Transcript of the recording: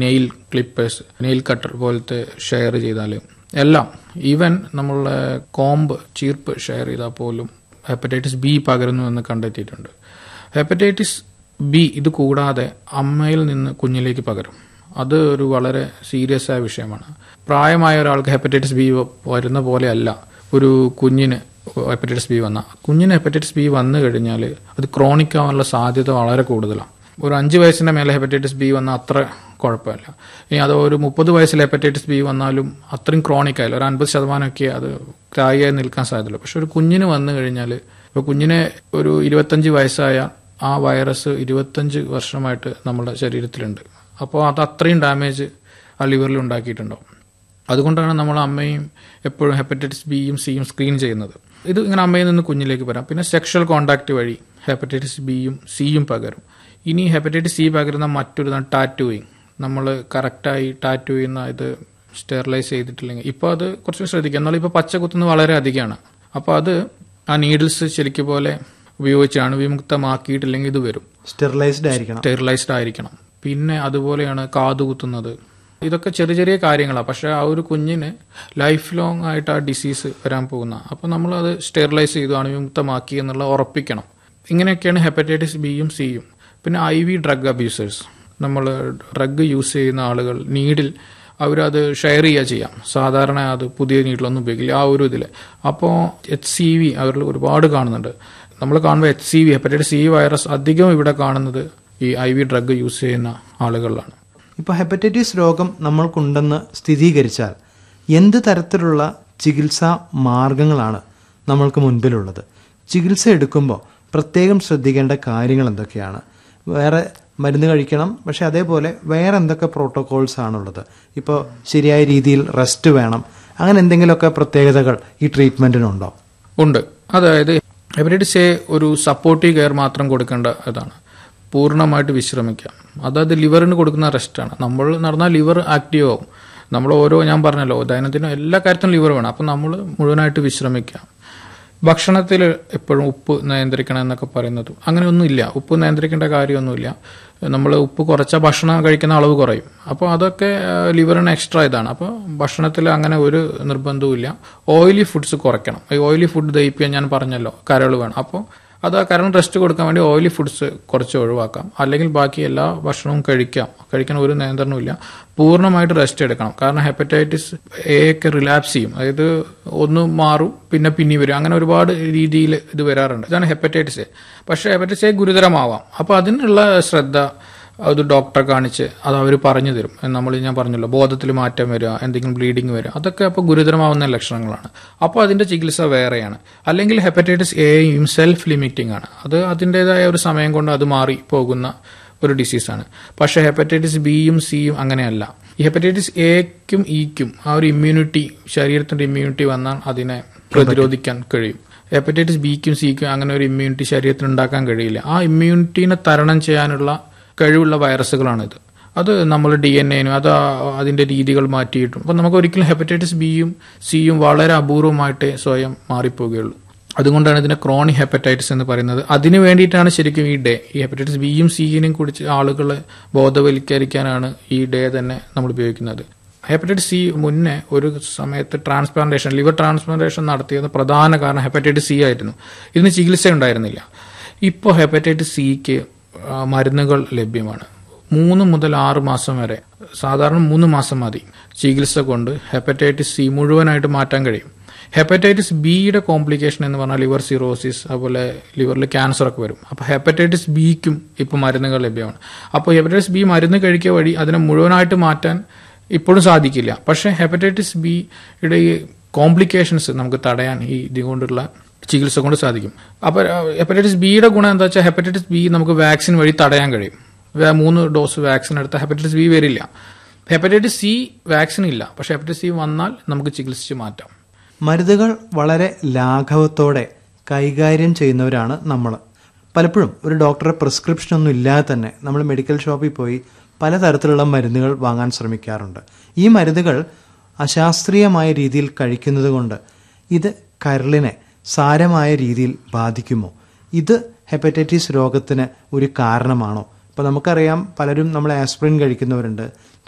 nail clippers nail cutter പോലത്തെ share ചെയ്താൽ എല്ലാം ഈവൻ നമ്മളുടെ കോമ്പ് ചീർപ്പ് ഷെയർ ചെയ്താൽ പോലും ഹെപ്പറ്റൈറ്റിസ് ബി പകരുന്നു എന്ന് കണ്ടെത്തിയിട്ടുണ്ട് ഹെപ്പറ്റൈറ്റിസ് ബി ഇത് കൂടാതെ അമ്മയിൽ നിന്ന് കുഞ്ഞിലേക്ക് പകരും അത് ഒരു വളരെ സീരിയസ് ആയ വിഷയമാണ് പ്രായമായ ഒരാൾക്ക് ഹെപ്പറ്റൈറ്റിസ് ബി വരുന്ന പോലെയല്ല ഒരു കുഞ്ഞിന് ഹെപ്പറ്റൈറ്റിസ് ബി വന്ന കുഞ്ഞിന് ഹെപ്പറ്റൈറ്റിസ് ബി വന്നു കഴിഞ്ഞാൽ അത് ക്രോണിക് ആവാനുള്ള സാധ്യത വളരെ കൂടുതലാണ് ഒരു അഞ്ച് വയസ്സിന്റെ മേലെ ഹെപ്പറ്റൈറ്റിസ് ബി വന്നാൽ അത്ര കുഴപ്പമില്ല ഇനി അത് ഒരു മുപ്പത് വയസ്സിൽ ഹെപ്പറ്റൈറ്റിസ് ബി വന്നാലും അത്രയും ക്രോണിക് ആയില്ല ഒരു അൻപത് ശതമാനമൊക്കെ അത് സ്ഥായിയായി നിൽക്കാൻ സാധ്യതയുള്ളൂ പക്ഷെ ഒരു കുഞ്ഞിന് വന്നു കഴിഞ്ഞാൽ ഇപ്പോൾ കുഞ്ഞിന് ഒരു ഇരുപത്തഞ്ച് വയസ്സായ ആ വൈറസ് ഇരുപത്തഞ്ച് വർഷമായിട്ട് നമ്മുടെ ശരീരത്തിലുണ്ട് അപ്പോൾ അത് അത്രയും ഡാമേജ് ആ ലിവറിൽ ഉണ്ടാക്കിയിട്ടുണ്ടാവും അതുകൊണ്ടാണ് നമ്മൾ അമ്മയും എപ്പോഴും ഹെപ്പറ്റൈറ്റിസ് ബിയും സിയും സ്ക്രീൻ ചെയ്യുന്നത് ഇത് ഇങ്ങനെ അമ്മയിൽ നിന്ന് കുഞ്ഞിലേക്ക് വരാം പിന്നെ സെക്ഷൽ കോണ്ടാക്ട് വഴി ഹെപ്പറ്റൈറ്റിസ് ബിയും സിയും പകരും ഇനി ഹെപ്പറ്റൈറ്റിസ് സി പകരുന്ന മറ്റൊരു ടാറ്റൂയിങ് നമ്മൾ കറക്റ്റായി ടാറ്റു ചെയ്യുന്ന ഇത് സ്റ്റെറിലൈസ് ചെയ്തിട്ടില്ലെങ്കിൽ ഇപ്പോൾ അത് കുറച്ച് ശ്രദ്ധിക്കുക എന്നാൽ ഇപ്പോൾ പച്ച കുത്തുന്നത് വളരെ അധികമാണ് അപ്പോൾ അത് ആ നീഡിൽസ് ശരിക്കും പോലെ ഉപയോഗിച്ച് അണുവിമുക്തമാക്കിയിട്ടില്ലെങ്കിൽ ഇത് വരും സ്റ്റെറിലൈസ്ഡ് ആയിരിക്കണം സ്റ്റെറിലൈസ്ഡ് ആയിരിക്കണം പിന്നെ അതുപോലെയാണ് കാതു കുത്തുന്നത് ഇതൊക്കെ ചെറിയ ചെറിയ കാര്യങ്ങളാണ് പക്ഷെ ആ ഒരു കുഞ്ഞിന് ലൈഫ് ലോങ് ആയിട്ട് ആ ഡിസീസ് വരാൻ പോകുന്ന അപ്പോൾ നമ്മൾ അത് സ്റ്റെറിലൈസ് ചെയ്തു അണുവിമുക്തമാക്കി എന്നുള്ള ഉറപ്പിക്കണം ഇങ്ങനെയൊക്കെയാണ് ഹെപ്പറ്റൈറ്റിസ് ബിയും സിയും പിന്നെ ഐ വി ഡ്രഗ് അബ്യൂസേഴ്സ് നമ്മൾ ഡ്രഗ് യൂസ് ചെയ്യുന്ന ആളുകൾ നീഡിൽ അവരത് ഷെയർ ചെയ്യുക ചെയ്യാം സാധാരണ അത് പുതിയ നീഡിലൊന്നും ഉപയോഗിക്കില്ല ആ ഒരു ഇതിൽ അപ്പോൾ എച്ച് സി വി അവരിൽ ഒരുപാട് കാണുന്നുണ്ട് നമ്മൾ കാണുമ്പോൾ H C V hepatitis C virus അധികം ഇവിടെ കാണുന്നത് ഈ ഐ വി ഡ്രഗ് യൂസ് ചെയ്യുന്ന ആളുകളിലാണ് ഇപ്പോൾ ഹെപ്പറ്റൈറ്റിസ് രോഗം നമ്മൾക്കുണ്ടെന്ന് സ്ഥിരീകരിച്ചാൽ എന്ത് തരത്തിലുള്ള ചികിത്സാ മാർഗങ്ങളാണ് നമ്മൾക്ക് മുൻപിലുള്ളത് ചികിത്സ എടുക്കുമ്പോൾ പ്രത്യേകം ശ്രദ്ധിക്കേണ്ട കാര്യങ്ങൾ എന്തൊക്കെയാണ് വേറെ മരുന്ന് കഴിക്കണം പക്ഷെ അതേപോലെ വേറെ എന്തൊക്കെ പ്രോട്ടോകോൾസ് ആണുള്ളത് ഇപ്പോൾ ശരിയായ രീതിയിൽ റെസ്റ്റ് വേണം അങ്ങനെ എന്തെങ്കിലുമൊക്കെ പ്രത്യേകതകൾ ഈ ട്രീറ്റ്മെന്റിനുണ്ടോ ഉണ്ട് അതായത് ഹെപ്പറ്റൈറ്റിസ് എ ഒരു സപ്പോർട്ടീവ് കെയർ മാത്രം കൊടുക്കേണ്ട ഇതാണ് പൂർണ്ണമായിട്ട് വിശ്രമിക്കാം അതായത് ലിവറിന് കൊടുക്കുന്ന റെസ്റ്റാണ് നമ്മൾ നടന്നാൽ ലിവർ ആക്റ്റീവ് ആവും നമ്മൾ ഓരോ ഞാൻ പറഞ്ഞല്ലോ ദൈനംദിനം എല്ലാ കാര്യത്തിനും ലിവർ വേണം അപ്പം നമ്മൾ മുഴുവനായിട്ട് വിശ്രമിക്കാം ഭക്ഷണത്തിൽ എപ്പോഴും ഉപ്പ് നിയന്ത്രിക്കണം എന്നൊക്കെ പറയുന്നത് അങ്ങനെയൊന്നുമില്ല ഉപ്പ് നിയന്ത്രിക്കേണ്ട കാര്യമൊന്നുമില്ല നമ്മൾ ഉപ്പ് കുറച്ച ഭക്ഷണം കഴിക്കുന്ന അളവ് കുറയും അപ്പോൾ അതൊക്കെ ലിവറിന് എക്സ്ട്രാ ഇതാണ് അപ്പോൾ ഭക്ഷണത്തിൽ അങ്ങനെ ഒരു നിർബന്ധവുമില്ല ഓയിലി ഫുഡ്സ് കുറയ്ക്കണം ഈ ഓയിലി ഫുഡ് ദഹിപ്പിക്കാൻ ഞാൻ പറഞ്ഞല്ലോ കരൾ വേണം അപ്പോൾ അത് ആ കരൾ റെസ്റ്റ് കൊടുക്കാൻ വേണ്ടി ഓയിലി ഫുഡ്സ് കുറച്ച് ഒഴിവാക്കാം അല്ലെങ്കിൽ ബാക്കി എല്ലാ ഭക്ഷണവും കഴിക്കാം കഴിക്കാൻ ഒരു നിയന്ത്രണമില്ല പൂർണ്ണമായിട്ട് റെസ്റ്റ് എടുക്കണം കാരണം ഹെപ്പറ്റൈറ്റിസ് എ ഒക്കെ റിലാപ്സ് ചെയ്യും അതായത് ഒന്ന് മാറും പിന്നെ പിന്നെ വരും അങ്ങനെ ഒരുപാട് രീതിയിൽ ഇത് വരാറുണ്ട് ഇതാണ് ഹെപ്പറ്റൈറ്റിസ് എ പക്ഷേ ഹെപ്പറ്റൈറ്റിസ് എ ഗുരുതരമാവാം അപ്പോൾ അതിനുള്ള ശ്രദ്ധ അത് ഡോക്ടറെ കാണിച്ച് അത് അവർ പറഞ്ഞു തരും നമ്മൾ ഞാൻ പറഞ്ഞല്ലോ ബോധത്തിൽ മാറ്റം വരിക എന്തെങ്കിലും ബ്ലീഡിങ് വരിക അതൊക്കെ അപ്പോൾ ഗുരുതരമാവുന്ന ലക്ഷണങ്ങളാണ് അപ്പോൾ അതിന്റെ ചികിത്സ വേറെയാണ് അല്ലെങ്കിൽ ഹെപ്പറ്റൈറ്റിസ് എയും സെൽഫ് ലിമിറ്റിംഗ് ആണ് അത് അതിൻ്റെതായ ഒരു സമയം കൊണ്ട് അത് മാറി പോകുന്ന ഒരു ഡിസീസാണ് പക്ഷേ ഹെപ്പറ്റൈറ്റിസ് ബിയും സിയും അങ്ങനെയല്ല ഈ ഹെപ്പറ്റൈറ്റിസ് എക്കും ഇക്കും ആ ഒരു ഇമ്മ്യൂണിറ്റി ശരീരത്തിന്റെ ഇമ്മ്യൂണിറ്റി വന്നാൽ അതിനെ പ്രതിരോധിക്കാൻ കഴിയും ഹെപ്പറ്റൈറ്റിസ് ബിക്കും സിക്കും അങ്ങനെ ഒരു ഇമ്മ്യൂണിറ്റി ശരീരത്തിന് ഉണ്ടാക്കാൻ കഴിയില്ല ആ ഇമ്മ്യൂണിറ്റീനെ തരണം ചെയ്യാനുള്ള കഴിവുള്ള വൈറസുകളാണിത് അത് നമ്മൾ ഡി എൻ എനും അത് അതിന്റെ രീതികൾ മാറ്റിയിട്ടും അപ്പം നമുക്ക് ഒരിക്കലും ഹെപ്പറ്റൈറ്റിസ് ബിയും സിയും വളരെ അപൂർവമായിട്ടേ സ്വയം മാറിപ്പോവുകയുള്ളൂ അതുകൊണ്ടാണ് ഇതിനെ ക്രോണിക് ഹെപ്പറ്റൈറ്റിസ് എന്ന് പറയുന്നത് അതിന് വേണ്ടിയിട്ടാണ് ശരിക്കും ഈ ഡേ ഈ ഹെപ്പറ്റൈറ്റിസ് ബിയും സിയിനും കുറിച്ച് ആളുകളെ ബോധവൽക്കരിക്കാനാണ് ഈ ഡേ തന്നെ നമ്മൾ ഉപയോഗിക്കുന്നത് ഹെപ്പറ്റൈറ്റിസ് സി മുന്നേ ഒരു സമയത്ത് ട്രാൻസ്പ്ലാന്റേഷൻ ലിവർ ട്രാൻസ്പ്ലാന്റേഷൻ നടത്തിയത് പ്രധാന കാരണം ഹെപ്പറ്റൈറ്റിസ് സി ആയിരുന്നു ഇതിന് ചികിത്സ ഉണ്ടായിരുന്നില്ല ഇപ്പോൾ ഹെപ്പറ്റൈറ്റിസ് സിക്ക് മരുന്നുകൾ ലഭ്യമാണ് മൂന്ന് മുതൽ ആറ് മാസം വരെ സാധാരണ മൂന്ന് മാസം മതി ചികിത്സ കൊണ്ട് ഹെപ്പറ്റൈറ്റിസ് സി മുഴുവനായിട്ട് മാറ്റാൻ കഴിയും ഹെപ്പറ്റൈറ്റിസ് ബിയുടെ കോംപ്ലിക്കേഷൻ എന്ന് പറഞ്ഞാൽ ലിവർ സിറോസിസ് അതുപോലെ ലിവറിൽ ക്യാൻസർ ഒക്കെ വരും അപ്പോൾ ഹെപ്പറ്റൈറ്റിസ് ബിക്കും ഇപ്പോൾ മരുന്നുകൾ ലഭ്യമാണ് അപ്പോൾ ഹെപ്പറ്റൈറ്റിസ് ബി മരുന്ന് കഴിക്കുക വഴി അതിനെ മുഴുവനായിട്ട് മാറ്റാൻ ഇപ്പോഴും സാധിക്കില്ല പക്ഷേ ഹെപ്പറ്റൈറ്റിസ് ബിയുടെ ഈ കോംപ്ലിക്കേഷൻസ് നമുക്ക് തടയാൻ ഈ ഇതുകൊണ്ടുള്ള ചികിത്സ കൊണ്ട് സാധിക്കും അപ്പോൾ ഹെപ്പറ്റൈറ്റിസ് ബിയുടെ ഗുണം എന്താ വെച്ചാൽ ഹെപ്പറ്റൈറ്റിസ് ബി നമുക്ക് വാക്സിൻ വഴി തടയാൻ കഴിയും മൂന്ന് ഡോസ് വാക്സിൻ എടുത്താൽ ഹെപ്പറ്റൈറ്റിസ് ബി വരില്ല ഹെപ്പറ്റൈറ്റിസ് സി വാക്സിൻ ഇല്ല പക്ഷെ ഹെപ്പറ്റൈറ്റിസ് സി വന്നാൽ നമുക്ക് ചികിത്സിച്ച് മാറ്റാം മരുന്നുകൾ വളരെ ലാഘവത്തോടെ കൈകാര്യം ചെയ്യുന്നവരാണ് നമ്മൾ പലപ്പോഴും ഒരു ഡോക്ടറെ പ്രിസ്ക്രിപ്ഷൻ ഒന്നും ഇല്ലാതെ തന്നെ നമ്മൾ മെഡിക്കൽ ഷോപ്പിൽ പോയി പലതരത്തിലുള്ള മരുന്നുകൾ വാങ്ങാൻ ശ്രമിക്കാറുണ്ട് ഈ മരുന്നുകൾ അശാസ്ത്രീയമായ രീതിയിൽ കഴിക്കുന്നത് കൊണ്ട് ഇത് കരളിനെ സാരമായ രീതിയിൽ ബാധിക്കുമോ ഇത് ഹെപ്പറ്റൈറ്റിസ് രോഗത്തിന് ഒരു കാരണമാണോ ഇപ്പോൾ നമുക്കറിയാം പലരും നമ്മൾ ആസ്പിറിൻ കഴിക്കുന്നവരുണ്ട്